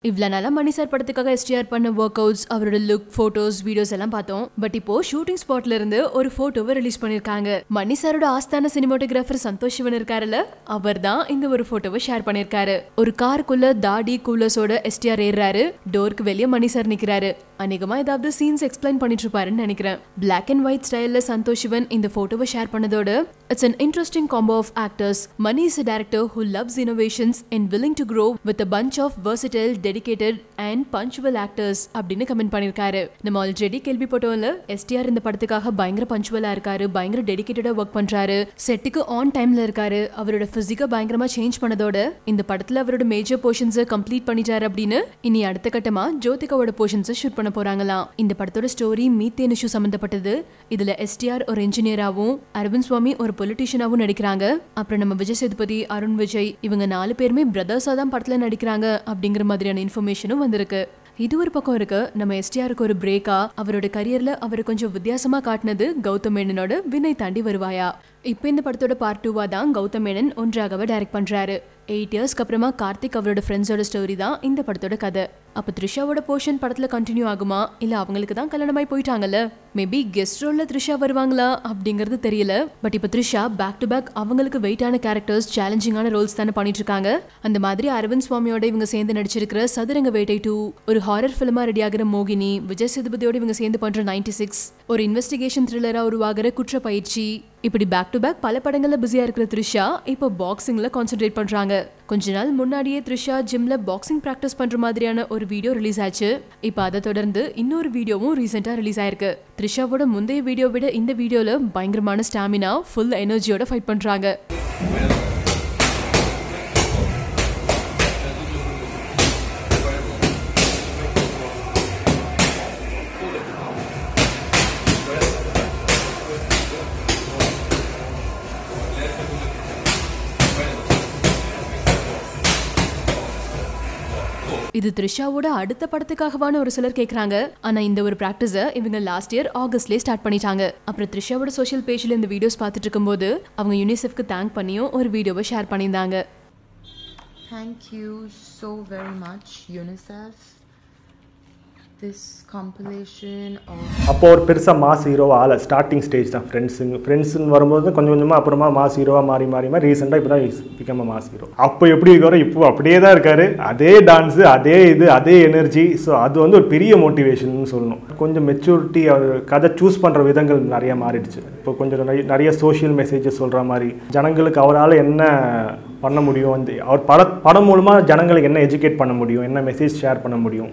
இவ்வளவு நாளா மணி சார் படத்துக்காக எஸ்டிஆர் பண்ண ஒர்க் அவுட்ஸ் அவரோட லுக் போட்டோஸ் வீடியோஸ் எல்லாம் பார்த்தோம் பட் இப்போ ஷூட்டிங் ஸ்பாட்ல இருந்து ஒரு போட்டோவை ரிலீஸ் பண்ணிருக்காங்க மணி சாரோட ஆஸ்தான சினிமாட்டோகிராஃபர் சந்தோஷ் சிவன் இருக்காருல்ல அவர் தான் இந்த ஒரு போட்டோவை ஷேர் பண்ணிருக்காரு ஒரு காருக்குள்ள தாடி கூலர்ஸோட எஸ்டிஆர் ஏறுறாரு டோருக்கு வெளியே மணி சார் நிக்கிறாரு அநேகமா ஏதாவது சீன்ஸ் எக்ஸ்பிளைன் பண்ணிட்டு இருப்பாருன்னு நினைக்கிறேன் பிளாக் அண்ட் ஒயிட் ஸ்டைல்ல சந்தோஷ் சிவன் இந்த போட்டோவை ஷேர் பண்ணதோட it's an interesting combo of actors Mani is a director who loves innovations and willing to grow with a bunch of versatile, dedicated and punctual actors அப்படின்னு comment பண்ணிருக்காரு நம்ம ஆல்ரெடி கேள்விப்பட்டோம்ல எஸ்டிஆர் இந்த படத்துக்காக பயங்கர பஞ்சுவலா இருக்காரு பயங்கர டெடிகேட்டடா ஒர்க் பண்றாரு செட்டுக்கு ஆன் டைம்ல இருக்காரு அவரோட பிசிக்க பயங்கரமா சேஞ்ச் பண்ணதோட இந்த படத்துல அவரோட மேஜர் போர்ஷன்ஸை கம்ப்ளீட் பண்ணிட்டாரு அப்படின்னு இனி அடுத்த கட்டமா ஜோதிகாவோட போர்ஷன்ஸை ஷூட் பண்ண போறாங்களாம் இந்த படத்தோட ஸ்டோரி மீத்தேன் இஷ்யூ சம்பந்தப்பட்டது இதுல எஸ்டிஆர் ஒரு இன்ஜினியராகவும் அரவிந்த் சுவாமி ஒரு பொலிட்டிஷியனாகவும் நடிக்கிறாங்க அப்புறம் நம்ம விஜய் சேதுபதி அருண் விஜய் இவங்க நாலு பேருமே பிரதர்ஸா தான் படத்துல நடிக்கிறாங்க அப்படிங்கிற மாதிரியான இன்ஃபர்மேஷனும் வந்திருக்கு இது ஒரு பக்கம் இருக்கு நம்ம எஸ்டிஆருக்கு ஒரு பிரேக்கா அவரோட கரியர்ல அவர் கொஞ்சம் வித்தியாசமா காட்டினது கௌதம் மேனனோட வினை தாண்டி வருவாயா இப்போ இந்த படத்தோட பார்ட் டூவா தான் கௌதம் மேனன் ஒன்றாகவே டைரக்ட் பண்றாரு எயிட் இயர்ஸ்க்கு அப்புறமா கார்த்திக் அவரோட ஃப்ரெண்ட்ஸோட ஸ்டோரி தான் இந்த படத்தோட கதை அப்போ த்ரிஷாவோட போர்ஷன் படத்துல கண்டினியூ ஆகுமா இல்ல அவங்களுக்கு தான் கல்யாணமாய் போயிட்டாங்கல்ல மேபி கெஸ்ட் ரோல்ல த்ரிஷா வருவாங்களா அப்படிங்கிறது தெரியல பட் இப்போ த்ரிஷா பேக் டு பேக் அவங்களுக்கு வெயிட்டான கேரக்டர்ஸ் சேலஞ்சிங்கான ரோல்ஸ் தானே பண்ணிட்டு இருக்காங்க அந்த மாதிரி அரவிந்த் சுவாமியோட இவங்க சேர்ந்து நடிச்சிருக்கிற சதுரங்க வேட்டை டூ ஒரு ஹாரர் ஃபிலிமா ரெடி ஆகிற மோகினி விஜய் சேதுபதியோட இவங்க சேர்ந்து பண்ற நைன்டி சிக்ஸ் ஒரு இன்வெஸ்டிகேஷன் த்ரில்லரா உருவாகிற குற்ற பயிற்சி இப்படி பேக் டு பேக் பல படங்கள்ல பிஸியா இருக்கிற த்ரிஷா இப்போ பாக்ஸிங்ல கான்சென்ட்ரேட் பண்றாங்க கொஞ்ச நாள் முன்னாடியே த்ரிஷா ஜிம்ல பாக்ஸிங் பிராக்டிஸ் பண்ற மாதிரியான ஒரு வீடியோ ரிலீஸ் ஆச்சு இப்போ அதை தொடர்ந்து இன்னொரு வீடியோவும் ரீசெண்டா ரிலீஸ் ஆயிருக்கு த்ரிஷாவோட முந்தைய வீடியோ விட இந்த வீடியோல பயங்கரமான ஸ்டாமினா ஃபுல் எனர்ஜியோட ஃபைட் பண்றாங்க இது த்ரிஷாவோட அடுத்த படத்துக்காகவான ஒரு சிலர் கேக்குறாங்க ஆனா இந்த ஒரு பிராக்டிஸ இவங்க லாஸ்ட் இயர் ஆகஸ்ட்லயே ஸ்டார்ட் பண்ணிட்டாங்க அப்புறம் த்ரிஷாவோட சோஷியல் பேஜ்ல இந்த வீடியோஸ் பார்த்துட்டு இருக்கும்போது அவங்க யூனிசெஃப்க்கு தேங்க் பண்ணியும் ஒரு வீடியோவை ஷேர் பண்ணியிருந்தாங்க Thank you so very much, UNICEF. This compilation of அப்போ ஒரு பெருசாக மாஸ் ஹீரோவாக ஆள ஸ்டார்டிங் ஸ்டேஜ் தான் ஃப்ரெண்ட்ஸுங்க ஃப்ரெண்ட்ஸுன்னு வரும்போது கொஞ்சம் கொஞ்சமாக அப்புறமா மாஸ் ஹீரோவாக மாறி மாறி மாறி ரீசெண்டாக இப்போ தான் பிகம் மாஸ் ஹீரோ அப்போ எப்படி இருக்காரோ இப்போ அப்படியே தான் இருக்காரு அதே டான்ஸு அதே இது அதே எனர்ஜி ஸோ அது வந்து ஒரு பெரிய மோட்டிவேஷன் சொல்லணும் கொஞ்சம் மெச்சூரிட்டி அவர் கதை சூஸ் பண்ணுற விதங்கள் நிறைய மாறிடுச்சு இப்போ கொஞ்சம் நிறைய நிறைய சோஷியல் மெசேஜஸ் சொல்கிற மாதிரி ஜனங்களுக்கு அவரால் என்ன பண்ண முடியும் அந்த அவர் பட படம் மூலமாக ஜனங்களுக்கு என்ன எஜுகேட் பண்ண முடியும் என்ன மெசேஜ் ஷேர் பண்ண முடியும்